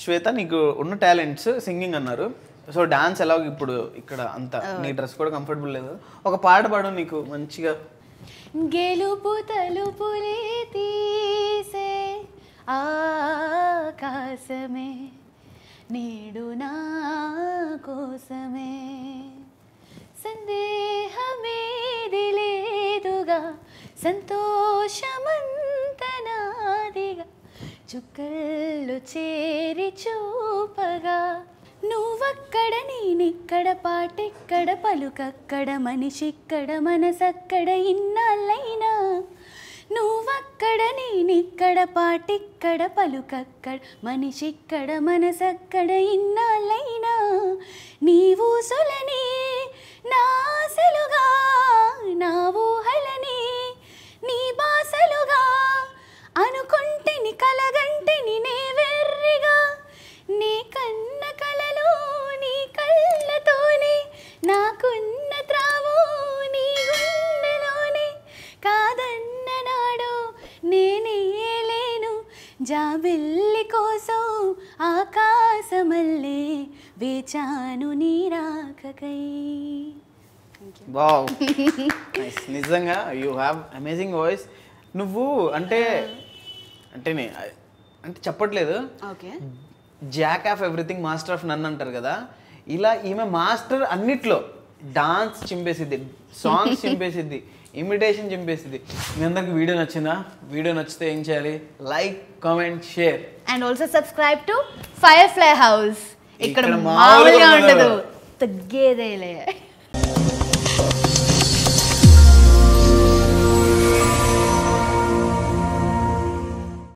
శ్వేత నీకు ఉన్న talents singing అన్నారు సో డాన్స్ ఎలా ఇప్పుడు ఇక్కడ అంత నీ డ్రెస్ కూడా కంఫర్టబుల్ లేదు ఒక పాట పాడు నీకు మంచిగా గెలుపు తలుపులే తీసే ఆకాశమే నేడు నా కోసమే సందేహమేది లేదుగా సంతోషమంత నాదిగా చుక్కల్లో చేరి చూపగా నువ్వక్కడ నేనిక్కడ పాటెక్కడ పలుకక్కడ మనిషిక్కడ మనసక్కడ ఇన్నాళ్ళైనా నువ్వక్కడ నేనిక్కడ పాటిక్కడ పలుకక్కడ మనిషిక్కడ మనసక్కడ ఇన్నాళ్ళైనా నీవు సొలని నాసలుగా నా ఊహలని నీ బాసలుగా అనుకుంటిని కలగంటిని నే వెర్రిగా నీ కన్న కలలు నీ కళ్ళతోనే నాకున్న త్రావు నీ గుండెలోనే కాదన్న నాడు నేనే లేను జాబిల్లి కోసం ఆకాశమల్లే వేచాను నీ రాకకై వావ్ నైస్ నిజంగా యూ హ్యావ్ అమేజింగ్ వాయిస్ నువ్వు అంటే అంటే నే- అంటే చెప్పట్లేదు okay jack of everything master of none అంటారు కదా ఇలా ఈమె మాస్టర్ అన్నిట్లో డాన్స్ చింపేసిద్ది సాంగ్స్ చింపేసిద్ది ఇమిటేషన్ చింపేసిద్ది మీ అందరికి వీడియో నచ్చిందా వీడియో నచ్చితే ఏం చేయాలి like comment share and also subscribe to fire fly house ఇక్కడ ఇక్కడ మామూలుగా మామూలుగా ఉండదు. ఉండదు తగ్గేదేలే